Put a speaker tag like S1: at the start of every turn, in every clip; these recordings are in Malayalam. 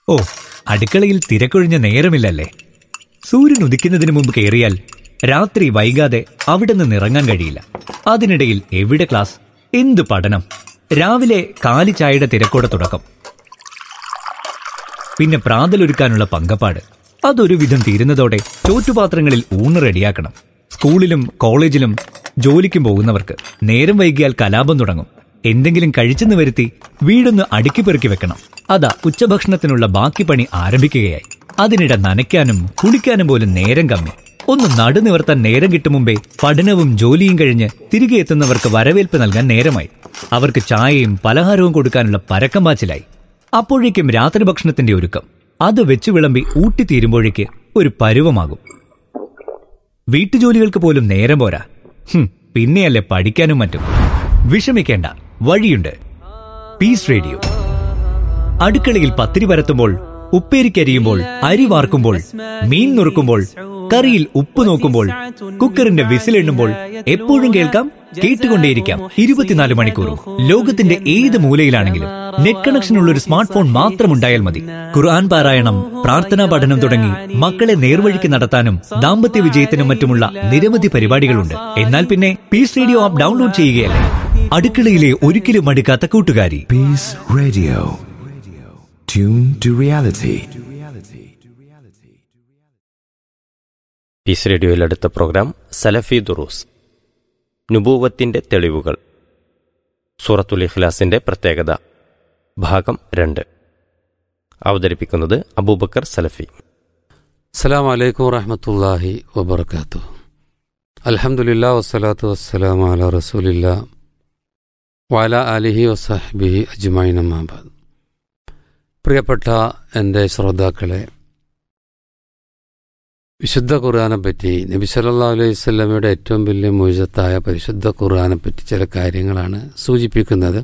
S1: ഓ അടുക്കളയിൽ തിരക്കൊഴിഞ്ഞ നേരമില്ലല്ലേ സൂര്യൻ ഉദിക്കുന്നതിന് മുമ്പ് കയറിയാൽ രാത്രി വൈകാതെ അവിടെ നിന്ന് ഇറങ്ങാൻ കഴിയില്ല അതിനിടയിൽ എവിടെ ക്ലാസ് എന്ത് പഠനം രാവിലെ കാലി ചായയുടെ തിരക്കോടെ തുടക്കം പിന്നെ പ്രാതലൊരുക്കാനുള്ള പങ്കപ്പാട് അതൊരു വിധം തീരുന്നതോടെ ചോറ്റുപാത്രങ്ങളിൽ ഊണ് റെഡിയാക്കണം സ്കൂളിലും കോളേജിലും ജോലിക്കും പോകുന്നവർക്ക് നേരം വൈകിയാൽ കലാപം തുടങ്ങും എന്തെങ്കിലും കഴിച്ചെന്ന് വരുത്തി വീടൊന്ന് അടുക്കി പെറുക്കി വെക്കണം അതാ ഉച്ചഭക്ഷണത്തിനുള്ള ബാക്കി പണി ആരംഭിക്കുകയായി അതിനിടെ നനയ്ക്കാനും കുളിക്കാനും പോലും നേരം കമ്മി ഒന്ന് നടുനിവർത്താൻ നേരം കിട്ടും മുമ്പേ പഠനവും ജോലിയും കഴിഞ്ഞ് തിരികെ എത്തുന്നവർക്ക് വരവേൽപ്പ് നൽകാൻ നേരമായി അവർക്ക് ചായയും പലഹാരവും കൊടുക്കാനുള്ള പരക്കം പാച്ചിലായി അപ്പോഴേക്കും രാത്രി ഭക്ഷണത്തിന്റെ ഒരുക്കം അത് വെച്ചു വിളമ്പി ഊട്ടിത്തീരുമ്പോഴേക്ക് ഒരു പരുവമാകും വീട്ടുജോലികൾക്ക് പോലും നേരം പോരാ ഹും, പിന്നെയല്ലേ പഠിക്കാനും മറ്റും വിഷമിക്കേണ്ട വഴിയുണ്ട് പീസ് റേഡിയോ അടുക്കളയിൽ പത്തിരി പരത്തുമ്പോൾ ഉപ്പേരിക്കരിയുമ്പോൾ അരി വാർക്കുമ്പോൾ മീൻ നുറുക്കുമ്പോൾ കറിയിൽ ഉപ്പ് നോക്കുമ്പോൾ കുക്കറിന്റെ വിസിലെണ്ണുമ്പോൾ എപ്പോഴും കേൾക്കാം കേട്ടുകൊണ്ടേയിരിക്കാം ഇരുപത്തിനാല് മണിക്കൂറും ലോകത്തിന്റെ ഏത് മൂലയിലാണെങ്കിലും നെറ്റ് കണക്ഷൻ ഉള്ള ഒരു സ്മാർട്ട് ഫോൺ മാത്രം ഉണ്ടായാൽ മതി ഖുർആൻ പാരായണം പ്രാർത്ഥനാ പഠനം തുടങ്ങി മക്കളെ നേർവഴിക്ക് നടത്താനും ദാമ്പത്യ വിജയത്തിനും മറ്റുമുള്ള നിരവധി പരിപാടികളുണ്ട് എന്നാൽ പിന്നെ പീസ് റേഡിയോ ആപ്പ് ഡൗൺലോഡ് ചെയ്യുകയല്ലേ അടുക്കളയിലെ ഒരിക്കലും അടുക്കാത്ത കൂട്ടുകാരി
S2: Peace Radio. Tune to reality.
S3: Peace റേഡിയോയിൽ അടുത്ത പ്രോഗ്രാം സലഫി ദുറൂസ് നുബൂവത്തിന്റെ തെളിവുകൾ സൂറത്തുൽ ഇഖ്ലാസിന്റെ പ്രത്യേകത ഭാഗം രണ്ട് അവതരിപ്പിക്കുന്നത് അബൂബക്കർ സലഫി
S4: അസ്സാം വലൈക്കും വറഹമത്തല്ലാഹി വബർക്കാത്തു അൽഹംദുലില്ലാ വസ്സലാത്തു വസ്സലാം അല റസൂലില്ല വാല അലിഹി വസഹബിഹി അജ്മൈൻ അമ്മാബാദ് പ്രിയപ്പെട്ട എൻ്റെ ശ്രോതാക്കളെ വിശുദ്ധ ഖുർആനെ പറ്റി നബി സല്ലല്ലാഹു അലൈഹി സ്വലമയുടെ ഏറ്റവും വലിയ മുഴുവത്തായ പരിശുദ്ധ ഖുർആനെ പറ്റി ചില കാര്യങ്ങളാണ് സൂചിപ്പിക്കുന്നത്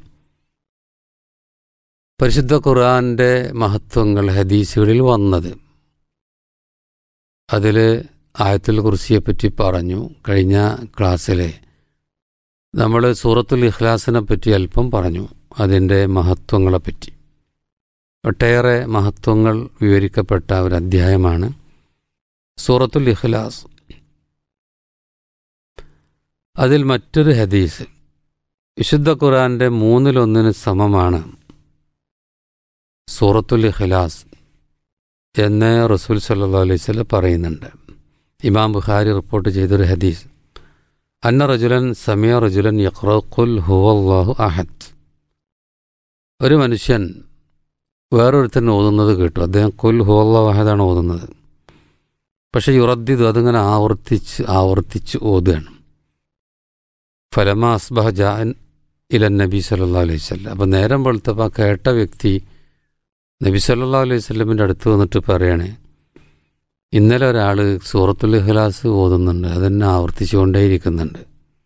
S4: പരിശുദ്ധ ഖുർആന്റെ മഹത്വങ്ങൾ ഹദീസുകളിൽ വന്നത് അതിൽ ആയത്തുൽ കുർസിയെ പറ്റി പറഞ്ഞു കഴിഞ്ഞ ക്ലാസ്സിലെ നമ്മൾ സൂറത്തുൽ ഇഖ്ലാസിനെ പറ്റി അല്പം പറഞ്ഞു അതിൻ്റെ മഹത്വങ്ങളെപ്പറ്റി ഒട്ടേറെ മഹത്വങ്ങൾ വിവരിക്കപ്പെട്ട ഒരു അധ്യായമാണ് സൂറത്തുൽ ഇഖ്ലാസ് അതിൽ മറ്റൊരു ഹദീസ് വിശുദ്ധ ഖുർആന്റെ മൂന്നിലൊന്നിന് സമമാണ് സൂറത്തുൽ ഇഖ്ലാസ് എന്ന് റസൂൽ സല്ലാ അലൈഹി സ്വലം പറയുന്നുണ്ട് ഇമാം ബുഖാരി റിപ്പോർട്ട് ചെയ്തൊരു ഹദീസ് അന്ന റജുലൻ സമയ റജുലൻ യഖ്റഖുൽ ഹുവല്ലാഹു അഹദ് ഒരു മനുഷ്യൻ വേറൊരുത്തൻ ഓതുന്നത് കേട്ടു അദ്ദേഹം കുൽ ഹുവല്ലാഹു അഹദാണ് ഓതുന്നത് പക്ഷെ യുറദ്ദിദ് അതിങ്ങനെ ആവർത്തിച്ച് ആവർത്തിച്ച് ഓതുകയാണ് ഫലമ അസ്ബഹ ജാൻ ഇലൻ നബി സല്ലാ അലൈഹി സ്വല്ലം അപ്പം നേരം വെളുത്തപ്പോൾ ആ കേട്ട വ്യക്തി നബി സല്ലാ അലൈഹി സ്വലമിൻ്റെ അടുത്ത് വന്നിട്ട് പറയണേ ഇന്നലെ ഒരാൾ സൂറത്തുൽ ഇഖ്ലാസ് ഓതുന്നുണ്ട് അതെന്നെ ആവർത്തിച്ചുകൊണ്ടേയിരിക്കുന്നുണ്ട്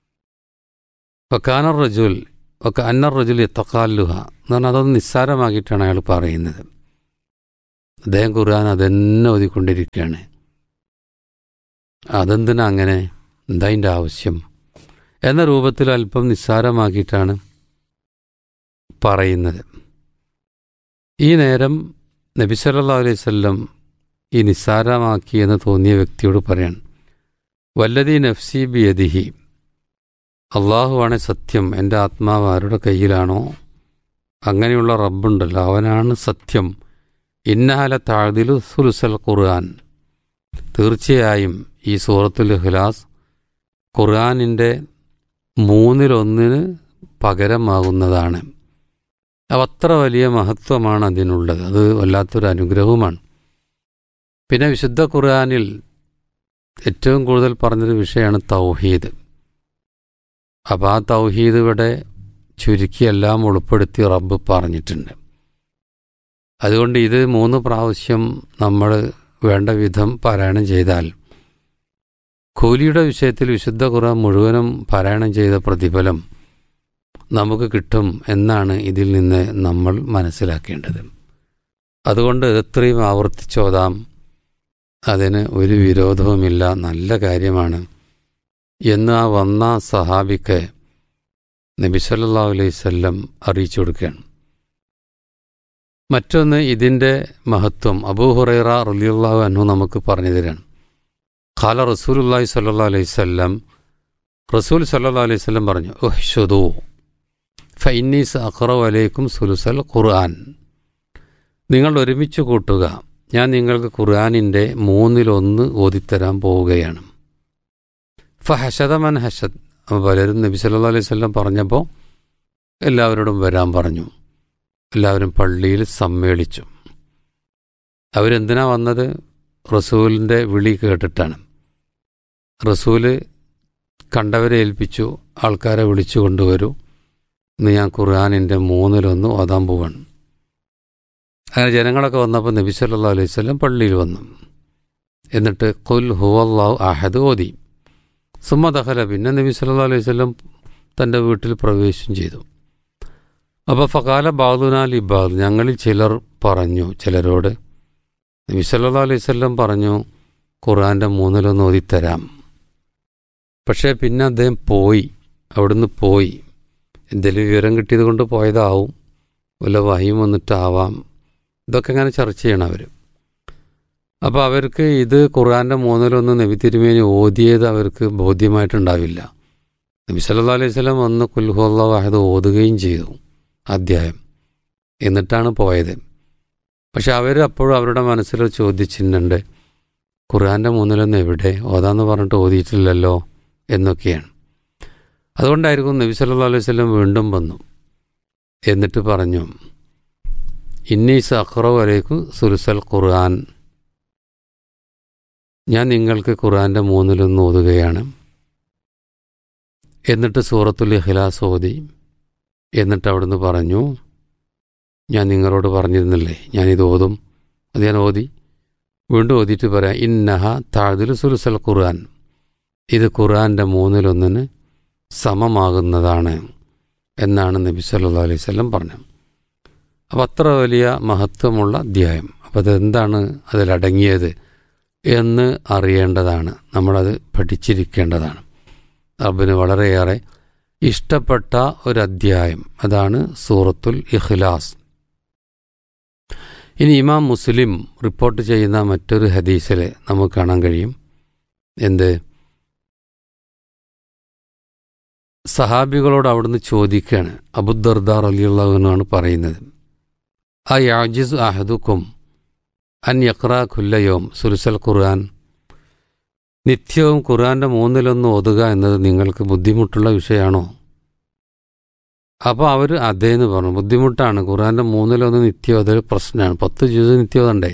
S4: ഒക്കാനർ റജുൽ ഒക്കെ അന്നർ റജുൽ എത്തക്കാലുഹ എന്ന് പറഞ്ഞാൽ അതൊന്ന് നിസ്സാരമാക്കിയിട്ടാണ് അയാൾ പറയുന്നത് അദ്ദേഹം ഖുർആൻ അതെന്നെ ഓതിക്കൊണ്ടിരിക്കുകയാണ് അതെന്തിനാ അങ്ങനെ എന്താ അതിൻ്റെ ആവശ്യം എന്ന രൂപത്തിൽ അല്പം നിസ്സാരമാക്കിയിട്ടാണ് പറയുന്നത് ഈ നേരം നബി സല്ലാ അലൈഹി വല്ലം ഈ നിസ്സാരമാക്കി എന്ന് തോന്നിയ വ്യക്തിയോട് പറയാൻ വല്ലതി നഫ്സി ബിയദിഹി അള്ളാഹുവാണ് സത്യം എൻ്റെ ആത്മാവ് ആരുടെ കയ്യിലാണോ അങ്ങനെയുള്ള റബ്ബുണ്ടല്ലോ അവനാണ് സത്യം ഇന്നഹല താഴ്തിലു സുലുസൽ ഖുർആൻ തീർച്ചയായും ഈ സൂറത്തുൽ ഇഖ്ലാസ് ഖുർആാനിൻ്റെ മൂന്നിലൊന്നിന് പകരമാകുന്നതാണ് അത്ര വലിയ മഹത്വമാണ് അതിനുള്ളത് അത് വല്ലാത്തൊരു അനുഗ്രഹവുമാണ് പിന്നെ വിശുദ്ധ ഖുർആാനിൽ ഏറ്റവും കൂടുതൽ പറഞ്ഞൊരു വിഷയമാണ് തൗഹീദ് അപ്പോൾ ആ തൗഹീദ് ഇവിടെ ചുരുക്കി എല്ലാം ഉൾപ്പെടുത്തി റബ്ബ് പറഞ്ഞിട്ടുണ്ട് അതുകൊണ്ട് ഇത് മൂന്ന് പ്രാവശ്യം നമ്മൾ വേണ്ട വിധം പാരായണം ചെയ്താൽ കൂലിയുടെ വിഷയത്തിൽ വിശുദ്ധ ഖുർആൻ മുഴുവനും പാരായണം ചെയ്ത പ്രതിഫലം നമുക്ക് കിട്ടും എന്നാണ് ഇതിൽ നിന്ന് നമ്മൾ മനസ്സിലാക്കേണ്ടത് അതുകൊണ്ട് എത്രയും ആവർത്തിച്ചോതാം അതിന് ഒരു വിരോധവുമില്ല നല്ല കാര്യമാണ് എന്ന് ആ വന്ന സഹാബിക്ക് നബി സല്ലാ അലൈഹി സ്വല്ലം അറിയിച്ചു കൊടുക്കുകയാണ് മറ്റൊന്ന് ഇതിൻ്റെ മഹത്വം അബൂ ഹുറൈറ റലിയുള്ളാഹു അൻഹു നമുക്ക് പറഞ്ഞു തരാണ് ഖാല റസൂലുല്ലാഹി സല്ലാ അലൈഹി സ്വല്ലം റസൂൽ സല്ലാ അലൈഹി സ്വല്ലം പറഞ്ഞു ഉഹ്ഷുദു ഫൈനീസ് അഖറവ് അലൈക്കും സുലുസൽ ഖുർആൻ നിങ്ങൾ ഒരുമിച്ച് കൂട്ടുക ഞാൻ നിങ്ങൾക്ക് ഖുർആാനിൻ്റെ മൂന്നിലൊന്ന് ഓതിത്തരാൻ പോവുകയാണ് ഫഹഷദമൻ ഹഷദ് അപ്പോൾ പലരും നബി സല്ലാ അലൈഹി സ്വല്ലം പറഞ്ഞപ്പോൾ എല്ലാവരോടും വരാൻ പറഞ്ഞു എല്ലാവരും പള്ളിയിൽ സമ്മേളിച്ചു അവരെന്തിനാ വന്നത് റസൂലിൻ്റെ വിളി കേട്ടിട്ടാണ് റസൂല് കണ്ടവരെ ഏൽപ്പിച്ചു ആൾക്കാരെ വിളിച്ചു കൊണ്ടുവരൂ ഇന്ന് ഞാൻ ഖുർആാനിൻ്റെ മൂന്നിലൊന്ന് ഓതാൻ പോവാണ് അങ്ങനെ ജനങ്ങളൊക്കെ വന്നപ്പോൾ നബി സല്ലാ അലൈഹി സ്വലം പള്ളിയിൽ വന്നു എന്നിട്ട് കുൽ ഹുവല്ലാഹു അഹദ് ഓതി സുമ്മ ദഹല പിന്നെ നബി സല്ലാ അലൈഹി സ്വലം തൻ്റെ വീട്ടിൽ പ്രവേശം ചെയ്തു അപ്പോൾ ഫകാല ബാദുനാൽ ഇബാദ് ഞങ്ങളിൽ ചിലർ പറഞ്ഞു ചിലരോട് നബി സല്ലാ അലൈഹി സ്വല്ലം പറഞ്ഞു ഖുർആൻ്റെ മൂന്നിലൊന്ന് ഓതിത്തരാം പക്ഷേ പിന്നെ അദ്ദേഹം പോയി അവിടുന്ന് പോയി എന്തെങ്കിലും വിവരം കിട്ടിയത് കൊണ്ട് പോയതാവും വല്ല വഹിയും വന്നിട്ടാവാം ഇതൊക്കെ ഇങ്ങനെ ചർച്ച ചെയ്യണം അവർ അപ്പോൾ അവർക്ക് ഇത് ഖുർആൻ്റെ മൂന്നിലൊന്ന് നബി തിരുമേനി ഓതിയത് അവർക്ക് ബോധ്യമായിട്ടുണ്ടാവില്ല നബി സല്ലാ അലൈഹി സ്വലം വന്ന് കുൽഹുല്ല വാഹദ് ഓതുകയും ചെയ്തു അധ്യായം എന്നിട്ടാണ് പോയത് പക്ഷെ അവർ അപ്പോഴും അവരുടെ മനസ്സിൽ ചോദിച്ചിട്ടുണ്ട് ഖുർആൻ്റെ മൂന്നിലൊന്ന് എവിടെ ഓതാന്ന് പറഞ്ഞിട്ട് ഓതിയിട്ടില്ലല്ലോ എന്നൊക്കെയാണ് അതുകൊണ്ടായിരിക്കും നബി സല്ലാ അലൈഹി സ്വലം വീണ്ടും വന്നു എന്നിട്ട് പറഞ്ഞു ഇന്നീസ് അഖറോ അലൈക്കും സുലുസൽ ഖുർആൻ ഞാൻ നിങ്ങൾക്ക് ഖുർആൻ്റെ മൂന്നിലൊന്ന് ഓതുകയാണ് എന്നിട്ട് സൂറത്തുൽ ഇഖ്ലാസ് ഓതി എന്നിട്ട് അവിടുന്ന് പറഞ്ഞു ഞാൻ നിങ്ങളോട് പറഞ്ഞിരുന്നില്ലേ ഞാനിത് ഓതും അത് ഞാൻ ഓതി വീണ്ടും ഓതിയിട്ട് പറയാം ഇന്നഹ താഴ്തിൽ സുലുസൽ ഖുർആൻ ഇത് ഖുർആൻ്റെ മൂന്നിലൊന്നിന് സമമാകുന്നതാണ് എന്നാണ് നബി സല്ലാ അലൈഹി സ്വലം പറഞ്ഞത് അപ്പം അത്ര വലിയ മഹത്വമുള്ള അധ്യായം അപ്പം അതെന്താണ് അതിലടങ്ങിയത് എന്ന് അറിയേണ്ടതാണ് നമ്മളത് പഠിച്ചിരിക്കേണ്ടതാണ് റബ്ബിന് വളരെയേറെ ഇഷ്ടപ്പെട്ട ഒരു അധ്യായം അതാണ് സൂറത്തുൽ ഇഖ്ലാസ് ഇനി ഇമാം മുസ്ലിം റിപ്പോർട്ട് ചെയ്യുന്ന മറ്റൊരു ഹദീസിൽ നമുക്ക് കാണാൻ കഴിയും എന്ത് സഹാബികളോട് അവിടുന്ന് ചോദിക്കുകയാണ് അബുദർദാർ അലിയുള്ളവനാണ് പറയുന്നത് ആ യാജിസ് അഹദുക്കും അൻ യക്ര ഖുല്ലയോം സുലുസൽ ഖുർആൻ നിത്യവും ഖുർആന്റെ മൂന്നിലൊന്ന് ഓതുക എന്നത് നിങ്ങൾക്ക് ബുദ്ധിമുട്ടുള്ള വിഷയമാണോ അപ്പോൾ അവർ അതേന്ന് പറഞ്ഞു ബുദ്ധിമുട്ടാണ് ഖുർആന്റെ മൂന്നിലൊന്ന് നിത്യം അതൊരു പ്രശ്നമാണ് പത്ത് ജ്യൂസ് നിത്യം ഓതണ്ടേ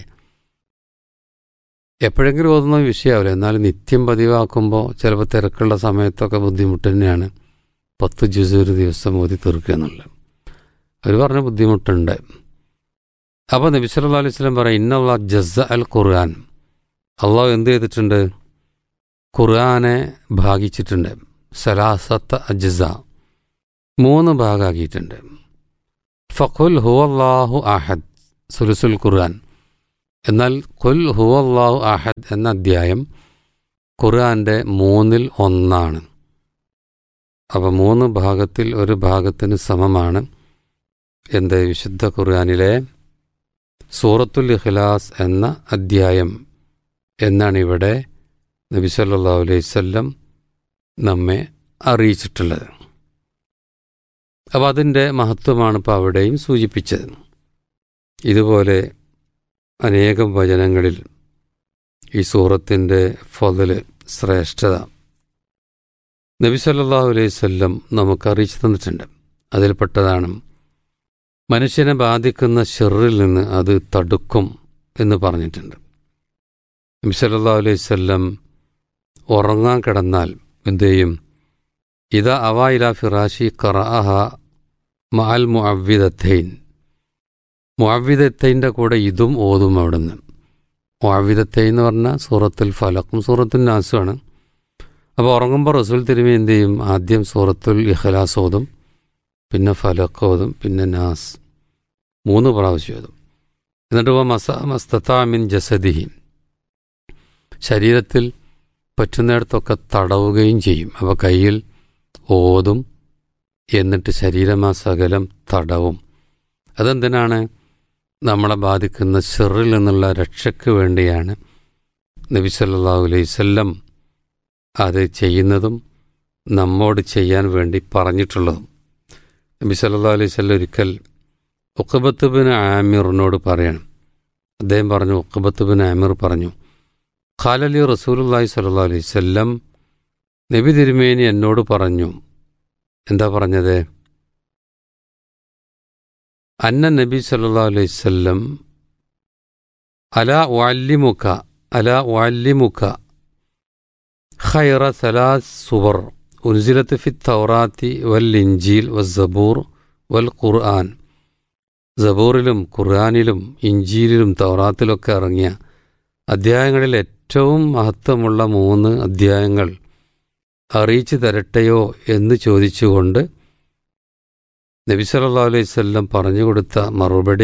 S4: എപ്പോഴെങ്കിലും ഓതുന്ന വിഷയമാവില്ല എന്നാൽ നിത്യം പതിവാക്കുമ്പോൾ ചിലപ്പോൾ തിരക്കുള്ള സമയത്തൊക്കെ ബുദ്ധിമുട്ട് തന്നെയാണ് പത്ത് ജ്യൂസ് ഒരു ദിവസം ഓതി തീർക്കുക എന്നുള്ളത് അവർ പറഞ്ഞ ബുദ്ധിമുട്ടുണ്ട് അപ്പോൾ നബി സല്ലാ അലൈഹി സ്വലം പറയാം ഇന്നല്ലാ ജസ അൽ ഖുർആൻ അള്ളാഹു എന്ത് ചെയ്തിട്ടുണ്ട് ഖുർആനെ ഭാഗിച്ചിട്ടുണ്ട് സലാസത്ത് അജ്സ മൂന്ന് ഭാഗമാക്കിയിട്ടുണ്ട് ഫഖുൽ ഹുവല്ലാഹു അഹദ് സുലുസുൽ ഖുർആൻ എന്നാൽ ഖുൽ ഹുവല്ലാഹു അഹദ് എന്ന അധ്യായം ഖുർആന്റെ മൂന്നിൽ ഒന്നാണ് അപ്പോൾ മൂന്ന് ഭാഗത്തിൽ ഒരു ഭാഗത്തിന് സമമാണ് എന്ത് വിശുദ്ധ ഖുർആനിലെ സൂറത്തുൽ ഇഖ്ലാസ് എന്ന അധ്യായം എന്നാണ് ഇവിടെ നബി സല്ലാ അലൈവല്ലം നമ്മെ അറിയിച്ചിട്ടുള്ളത് അപ്പോൾ അതിൻ്റെ മഹത്വമാണ് ഇപ്പോൾ അവിടെയും സൂചിപ്പിച്ചത് ഇതുപോലെ അനേകം വചനങ്ങളിൽ ഈ സൂറത്തിൻ്റെ ഫതില് ശ്രേഷ്ഠത നബി സല്ലാഹു അലൈവല്ലം നമുക്ക് അറിയിച്ചു തന്നിട്ടുണ്ട് അതിൽപ്പെട്ടതാണ് മനുഷ്യനെ ബാധിക്കുന്ന ഷെറിൽ നിന്ന് അത് തടുക്കും എന്ന് പറഞ്ഞിട്ടുണ്ട് നബി സല്ലാ അലൈവല്ലം ഉറങ്ങാൻ കിടന്നാൽ എന്തു ചെയ്യും ഇതാ അവായില ഫിറാഷി ഖറഅഹ മഅൽ മുഅവ്വിദത്തൈൻ മുഅവ്വിദത്തൈൻ്റെ കൂടെ ഇതും ഓതും അവിടുന്ന് മുഅവ്വിദത്തൈൻ എന്ന് പറഞ്ഞാൽ സൂറത്തുൽ ഫലക്കും സൂറത്തുൽ നാസുമാണ് അപ്പോൾ ഉറങ്ങുമ്പോൾ റസൂൽ തിരുമി എന്ത് ചെയ്യും ആദ്യം സൂറത്തുൽ ഇഖ്ലാസ് ഓതും പിന്നെ ഫലക്ക് ഓതും പിന്നെ നാസ് മൂന്ന് പ്രാവശ്യം ഓതും എന്നിട്ട് മസ മസ്തത്താമിൻ ജസദിഹി ശരീരത്തിൽ പറ്റുന്നിടത്തൊക്കെ തടവുകയും ചെയ്യും അപ്പോൾ കയ്യിൽ ഓതും എന്നിട്ട് ശരീരമാ സകലം തടവും അതെന്തിനാണ് നമ്മളെ ബാധിക്കുന്ന ഷെറിൽ നിന്നുള്ള രക്ഷയ്ക്ക് വേണ്ടിയാണ് നബി സല്ലല്ലാഹു അലൈഹി വസല്ലം അത് ചെയ്യുന്നതും നമ്മോട് ചെയ്യാൻ വേണ്ടി പറഞ്ഞിട്ടുള്ളതും നബി സല്ലല്ലാഹു അലൈഹി വസല്ലം ഒരിക്കൽ ഉഖബത്ത് ബിൻ ആമിറിനോട് പറയണം അദ്ദേഹം പറഞ്ഞു ഉഖബത്ത് ബിൻ ആമിർ പറഞ്ഞു ഖാലലി റസൂലുള്ളാഹി സ്വല്ലല്ലാഹു അലൈഹി വസല്ലം നബി തിരുമേനി എന്നോട് പറഞ്ഞു എന്താ പറഞ്ഞത് അന്ന നബി സല്ലല്ലാഹു അലൈഹി വസല്ലം അല വല്ലിമുക്ക അല വല്ലിമുക്ക ഖൈറ സലാസ് സുവർ ഉൻസിലത്ത് ഫി തൗറാത്തി വൽ ഇഞ്ചീൽ വസ്സബൂർ വൽ ഖുർആൻ സബൂറിലും ഖുർആാനിലും ഇഞ്ചീലിലും തൗറാത്തിലൊക്കെ ഇറങ്ങിയ അധ്യായങ്ങളിൽ ഏറ്റവും മഹത്വമുള്ള മൂന്ന് അധ്യായങ്ങൾ അറിയിച്ചു തരട്ടെയോ എന്ന് ചോദിച്ചുകൊണ്ട് നബി സല്ലല്ലാഹു അലൈഹി വസല്ലം പറഞ്ഞു കൊടുത്ത മറുപടി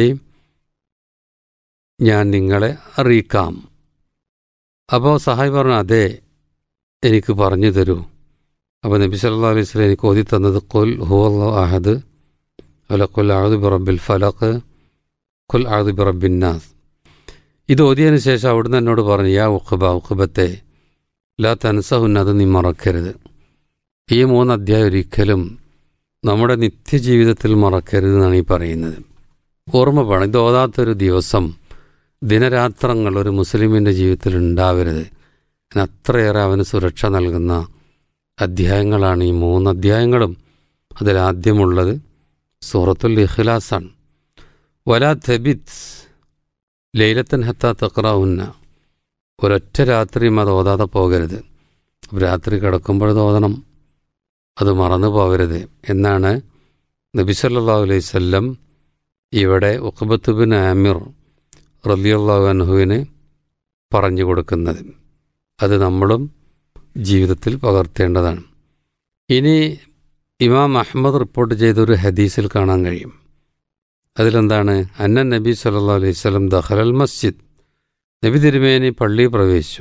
S4: ഞാൻ നിങ്ങളെ അറിയിക്കാം അപ്പോൾ സഹായി പറഞ്ഞു അതെ എനിക്ക് പറഞ്ഞു തരൂ അപ്പോൾ നബി സല്ലല്ലാഹു അലൈഹി വസല്ലം എനിക്ക് ഓതി തന്നത് കുൽ ഹുവല്ലാഹു അഹദ് അല്ല കുൽ ആദു ബിറബിൽ ഫലഖ് കുൽ ആദു ബിറബിൻ നാസ് ഇത് ഓതിയതിന് ശേഷം അവിടുന്ന് എന്നോട് പറഞ്ഞു യാ ഉഖബ ഉഖബത്തെ ലാ തൻസഹുന്ന അത് നീ മറക്കരുത് ഈ മൂന്ന് അധ്യായം ഒരിക്കലും നമ്മുടെ നിത്യജീവിതത്തിൽ മറക്കരുത് എന്നാണ് ഈ പറയുന്നത് ഓർമ്മ വേണം ഇത് ഓതാത്തൊരു ദിവസം ദിനരാത്രങ്ങൾ ഒരു മുസ്ലിമിൻ്റെ ജീവിതത്തിൽ ഉണ്ടാവരുത് അതിന് അത്രയേറെ അവന് സുരക്ഷ നൽകുന്ന അധ്യായങ്ങളാണ് ഈ മൂന്ന് അധ്യായങ്ങളും അതിലാദ്യമുള്ളത് സൂറത്തുൽ ഇഖ്ലാസാണ് വലാ തെബിത് ലൈലത്തൻ ഹത്ത തക്രാവുന്ന ഒരൊറ്റ രാത്രിയും അത് ഓതാതെ പോകരുത് രാത്രി കിടക്കുമ്പോഴത് ഓതണം അത് മറന്നു പോകരുത് എന്നാണ് നബി സല്ലല്ലാഹു അലൈഹി വസല്ലം ഇവിടെ ഉഖബത്ത് ബിൻ ആമിർ റളിയല്ലാഹു അൻഹുവിന് പറഞ്ഞു കൊടുക്കുന്നത് അത് നമ്മളും ജീവിതത്തിൽ പകർത്തേണ്ടതാണ് ഇനി ഇമാം അഹമ്മദ് റിപ്പോർട്ട് ചെയ്ത ഒരു ഹദീസിൽ കാണാൻ കഴിയും അതിലെന്താണ് അന്നൻ നബി സല്ലല്ലാഹു അലൈഹി വസല്ലം ദഖലൽ മസ്ജിദ് നബി തിരുമേനി പള്ളി പ്രവേശിച്ചു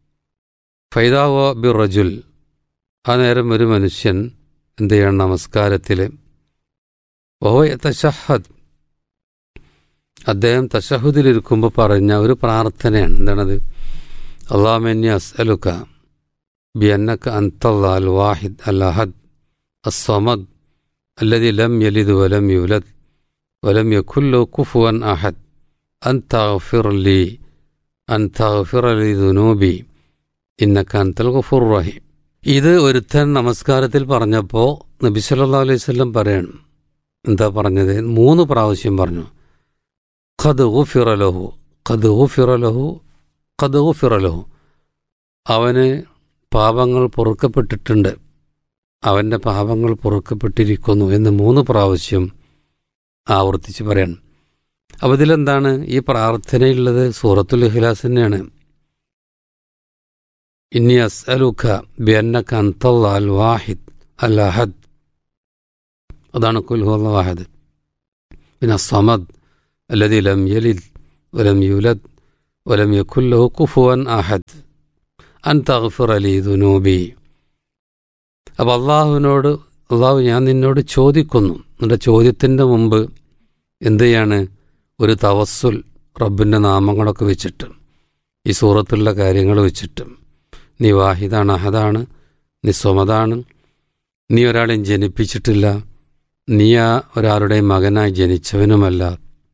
S4: ഫൈദാവോ ബി റജുൽ ആ നേരം ഒരു മനുഷ്യൻ എന്ത് ചെയ്യണം നമസ്കാരത്തിൽ ഓ തഷഹദ് അദ്ദേഹം തഷഹുദിലിരിക്കുമ്പോൾ പറഞ്ഞ ഒരു പ്രാർത്ഥനയാണ് എന്താണത് അള്ളാമെന്നി അസ്അലുക്ക ബി അന്നക്ക അന്തല്ല അൽ വാഹിദ് അൽ അഹദ് അസ്സമദ് الذي لم يلد ولم يولد ولم يكن له كفوا أحد أن تغفر لي أن تغفر لي ذنوبي إنك أنت الغفور الرحيم ഇത് ഒരുത്തൻ നമസ്കാരത്തിൽ പറഞ്ഞപ്പോൾ നബി സല്ലല്ലാഹു അലൈഹി വസല്ലം പറയണം എന്താ പറഞ്ഞത് മൂന്ന് പ്രാവശ്യം പറഞ്ഞു ഖദ് ഗുഫിറലഹു ഖദ് ഗുഫിറലഹു ഖദ് ഗുഫിറലഹു അവന് പാപങ്ങൾ പൊറുക്കപ്പെട്ടിട്ടുണ്ട് അവൻ്റെ പാപങ്ങൾ പൊറുക്കപ്പെട്ടിരിക്കുന്നു എന്ന് മൂന്ന് പ്രാവശ്യം ആവർത്തിച്ച് പറയണം അപ്പോൾ ഇതിലെന്താണ് ഈ പ്രാർത്ഥനയുള്ളത് സൂറത്തുൽ ഇഖ്ലാസ് തന്നെയാണ് ഇന്നി അസ്അലുക ബിഅന്നക അൻതല്ല അൽ വാഹിദ് അൽ അഹദ് അതാണ് കുൽ ഹുവ വാഹിദ് പിന്നെ സമദ് الذي لم يلد ولم يولد ولم يكن له كفوا أحد أن تغفر لي ذنوبي അപ്പോൾ അള്ളാഹുവിനോട് അള്ളാഹു ഞാൻ നിന്നോട് ചോദിക്കുന്നു നിന്റെ ചോദ്യത്തിൻ്റെ മുമ്പ് എന്ത് ചെയ്യാണ് ഒരു തവസ്സുൽ റബ്ബിൻ്റെ നാമങ്ങളൊക്കെ വെച്ചിട്ട് ഈ സൂറത്തുള്ള കാര്യങ്ങൾ വെച്ചിട്ട് നീ വാഹിദാണ് അഹദാണ് നീ സ്വമതാണ് നീ ഒരാളെയും ജനിപ്പിച്ചിട്ടില്ല നീ ആ ഒരാളുടെയും മകനായി ജനിച്ചവനുമല്ല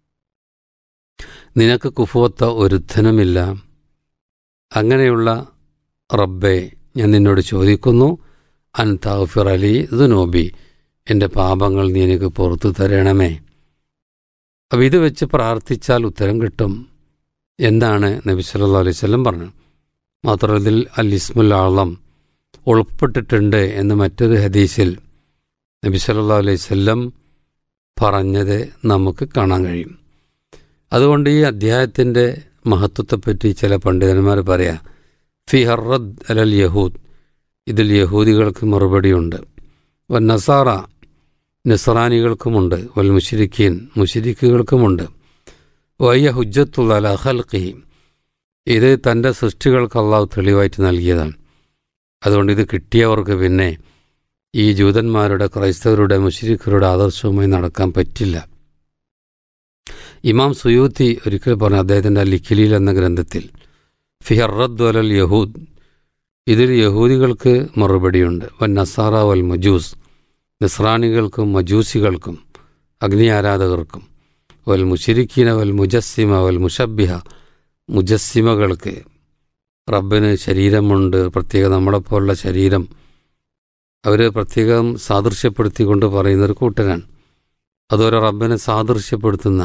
S4: നിനക്ക് കുഫുവത്ത ഒരുത്തനുമില്ല അങ്ങനെയുള്ള റബ്ബെ ഞാൻ നിന്നോട് ചോദിക്കുന്നു അൻ തൗഫിർ അലി ദുനോബി എൻ്റെ പാപങ്ങൾ നീ എനിക്ക് പുറത്തു തരണമേ അപ്പം ഇത് വെച്ച് പ്രാർത്ഥിച്ചാൽ ഉത്തരം കിട്ടും എന്താണ് നബി സല്ലല്ലാഹു അലൈഹി വസല്ലം പറഞ്ഞു മാത്രമല്ല ഇതിൽ അൽ ഇസ്മുൽ ആളം ഉൾപ്പെട്ടിട്ടുണ്ട് എന്ന് മറ്റൊരു ഹദീസിൽ നബി സല്ലല്ലാഹു അലൈഹി വസല്ലം പറഞ്ഞത് നമുക്ക് കാണാൻ കഴിയും അതുകൊണ്ട് ഈ അധ്യായത്തിൻ്റെ മഹത്വത്തെപ്പറ്റി ചില പണ്ഡിതന്മാർ പറയാം ഫി ഹറദ് അലൽ യഹൂദ് ഇതിൽ യഹൂദികൾക്ക് മറുപടിയുണ്ട് വൻ നസാറ നസറാനികൾക്കുമുണ്ട് വൽ മുഷിരിക്കീൻ മുഷിരിക്കുകൾക്കുമുണ്ട് വയ്യ ഹുജ്ജത്തുള്ള അല ഹൽക്കി ഇത് തൻ്റെ സൃഷ്ടികൾക്ക് അള്ളാഹു തെളിവായിട്ട് നൽകിയതാണ് അതുകൊണ്ട് ഇത് കിട്ടിയവർക്ക് പിന്നെ ഈ ജൂതന്മാരുടെ ക്രൈസ്തവരുടെ മുഷിരിക്കരുടെ ആദർശവുമായി നടക്കാൻ പറ്റില്ല ഇമാം സുയൂത്തി ഒരിക്കൽ പറഞ്ഞു അദ്ദേഹത്തിൻ്റെ ലിഖിലിൽ എന്ന ഗ്രന്ഥത്തിൽ ഫിഹറദ് വലൽ യഹൂദ് ഇതിൽ യഹൂദികൾക്ക് മറുപടിയുണ്ട് വൻ നസാറ വൽ മജൂസ് നിസ്രാനികൾക്കും മജൂസികൾക്കും അഗ്നി ആരാധകർക്കും വൽ മുഷിരിക്കീന വൽ മുജസ്സിമ വൽ മുഷബിഹ മുജസ്സിമകൾക്ക് റബ്ബിന് ശരീരമുണ്ട് പ്രത്യേക നമ്മളെപ്പോലുള്ള ശരീരം അവർ പ്രത്യേകം സാദൃശ്യപ്പെടുത്തിക്കൊണ്ട് പറയുന്നൊരു കൂട്ടരാണ് അതുപോലെ റബ്ബിനെ സാദൃശ്യപ്പെടുത്തുന്ന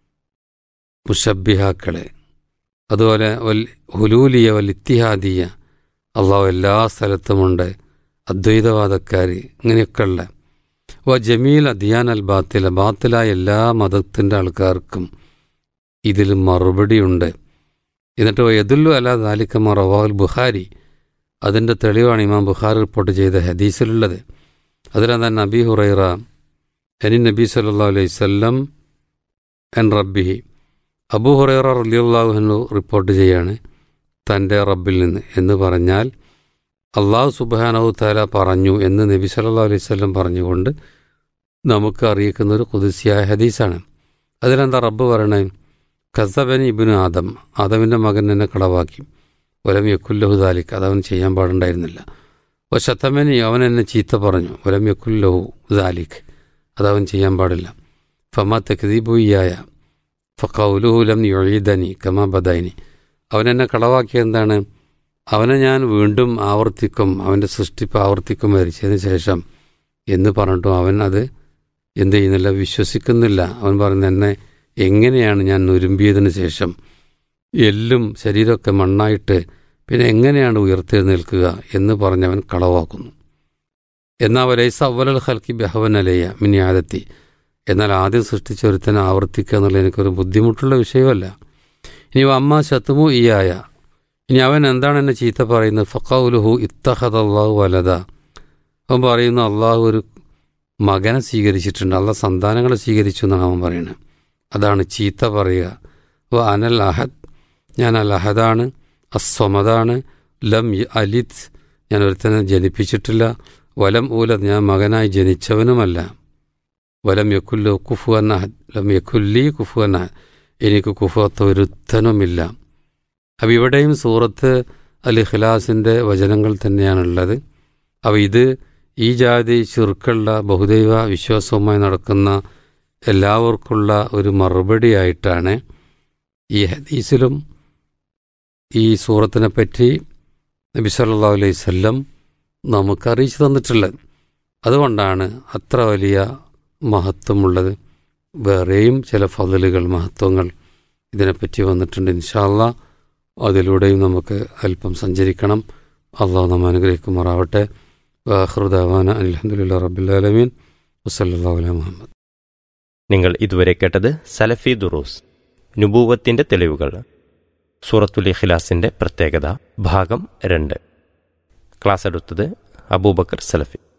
S4: മുഷബിഹാക്കളെ അതുപോലെ വൽ ഹുലൂലിയ വൽ ഇത്തിഹാദിയ അള്ളാഹു എല്ലാ സ്ഥലത്തുമുണ്ട് അദ്വൈതവാദക്കാർ ഇങ്ങനെയൊക്കെയുള്ള വ ജമീൽ അദിയാൻ അൽ ബാത്തില ബാത്തിലായ എല്ലാ മതത്തിൻ്റെ ആൾക്കാർക്കും ഇതിൽ മറുപടിയുണ്ട് എന്നിട്ട് യദുല്ലു അല ദാലിക്കമ റവാൽ ബുഖാരി അതിൻ്റെ തെളിവാണ് ഇമാം ബുഖാരി റിപ്പോർട്ട് ചെയ്ത ഹദീസിലുള്ളത് അതിലെന്താ നബി ഹുറൈറ എനി നബി സല്ലാ അലൈഹി സ്വല്ലം എൻ റബ്ബിഹി അബു ഹുറൈറ റലിയുള്ളാഹുഹു റിപ്പോർട്ട് ചെയ്യാണ് തൻ്റെ റബ്ബിൽ നിന്ന് എന്ന് പറഞ്ഞാൽ അള്ളാഹു സുബാനഹു താല പറഞ്ഞു എന്ന് നബി സല്ലാ അലൈഹി സ്വല്ലം പറഞ്ഞുകൊണ്ട് നമുക്ക് അറിയിക്കുന്ന ഒരു കുതിസിയായ ഹദീസാണ് അതിലെന്താ റബ്ബ് പറയണേ ഖസബനി ഇബിന് ആദം ആദമിൻ്റെ മകൻ എന്നെ കളവാക്കി വലം യക്കുല്ലഹു ദാലിക് അതവൻ ചെയ്യാൻ പാടുണ്ടായിരുന്നില്ല ഒ ശത്തമനി അവൻ എന്നെ ചീത്ത പറഞ്ഞു വലം യക്കുല്ലഹു ദാലിക് അതവൻ ചെയ്യാൻ പാടില്ല ഫമ തെക്ദീബുയ്യായ ഫക്കൗലുഹുലം യൊഴീദനി കമാ ബദൈനി അവൻ എന്നെ കളവാക്കിയ എന്താണ് അവനെ ഞാൻ വീണ്ടും ആവർത്തിക്കും അവൻ്റെ സൃഷ്ടിപ്പ് ആവർത്തിക്കും മരിച്ചതിന് ശേഷം എന്ന് പറഞ്ഞിട്ടും അവൻ അത് എന്ത് ചെയ്യുന്നില്ല വിശ്വസിക്കുന്നില്ല അവൻ പറയുന്നത് എന്നെ എങ്ങനെയാണ് ഞാൻ നുരുമ്പിയതിന് ശേഷം എല്ലും ശരീരമൊക്കെ മണ്ണായിട്ട് പിന്നെ എങ്ങനെയാണ് ഉയർത്തെഴുന്നേൽക്കുക എന്ന് പറഞ്ഞവൻ കളവാക്കുന്നു എന്നാൽ വലൈസ അവലൽ ഹൽക്കി ബഹവൻ അലയ്യ മിനിയാദത്തി എന്നാൽ ആദ്യം സൃഷ്ടിച്ച ഒരുത്തനെ ആവർത്തിക്കുക എന്നുള്ളത് എനിക്കൊരു ബുദ്ധിമുട്ടുള്ള വിഷയമല്ല ഇനി അമ്മ ശത്തുമു ഈയായ ഇനി അവൻ എന്താണ് എന്നെ ചീത്ത പറയുന്നത് ഫക്കൗലുഹു ഇത്തഹദ് അള്ളാഹു വലത അവൻ പറയുന്നു അള്ളാഹു ഒരു മകനെ സ്വീകരിച്ചിട്ടുണ്ട് അള്ളാഹ് സന്താനങ്ങളെ സ്വീകരിച്ചു എന്നാണ് അവൻ പറയുന്നത് അതാണ് ചീത്ത പറയുക വ അനൽ അഹദ് ഞാൻ അൽ അഹദാണ് അസ്വമതാണ് ലം അലിത് ഞാൻ ഒരുത്തനെ ജനിപ്പിച്ചിട്ടില്ല വലം ഊലത് ഞാൻ മകനായി ജനിച്ചവനുമല്ല വലം യക്കുല്ലു കുഫു അന്നഹദ് ലം യക്കുല്ലി കുഫു അന്നഹദ് എനിക്ക് കുഫത്ത ഒരുത്തനുമില്ല അപ്പം ഇവിടെയും സൂറത്ത് അൽ ഇഖ്ലാസിൻ്റെ വചനങ്ങൾ തന്നെയാണുള്ളത് അപ്പോൾ ഇത് ഈ ജാതി ചുരുക്കുള്ള ബഹുദൈവ വിശ്വാസവുമായി നടക്കുന്ന എല്ലാവർക്കുള്ള ഒരു മറുപടിയായിട്ടാണ് ഈ ഹദീസിലും ഈ സൂറത്തിനെ പറ്റി നബി സല്ലാ അലൈഹി സ്വല്ലം നമുക്ക് അറിയിച്ചു തന്നിട്ടുള്ളത് അതുകൊണ്ടാണ് അത്ര വലിയ മഹത്വമുള്ളത് വേറെയും ചില ഫതലുകൾ മഹത്വങ്ങൾ ഇതിനെപ്പറ്റി വന്നിട്ടുണ്ട് ഇൻഷാല്ല അതിലൂടെയും നമുക്ക് അല്പം സഞ്ചരിക്കണം അള്ളാഹു നമ്മ അനുഗ്രഹിക്കുമാറാവട്ടെ വാഹൃദാവാന അലഹമുല്ല റബുല്ലാലമീൻ വസല്ലാ അല മുഹമ്മദ്
S3: നിങ്ങൾ ഇതുവരെ കേട്ടത് സലഫി ദുറൂസ് നുബൂവത്തിന്റെ തെളിവുകൾ സൂറത്തുൽ ഇഖ്ലാസിന്റെ പ്രത്യേകത ഭാഗം രണ്ട് ക്ലാസ് എടുത്തത് അബൂബക്കർ സലഫി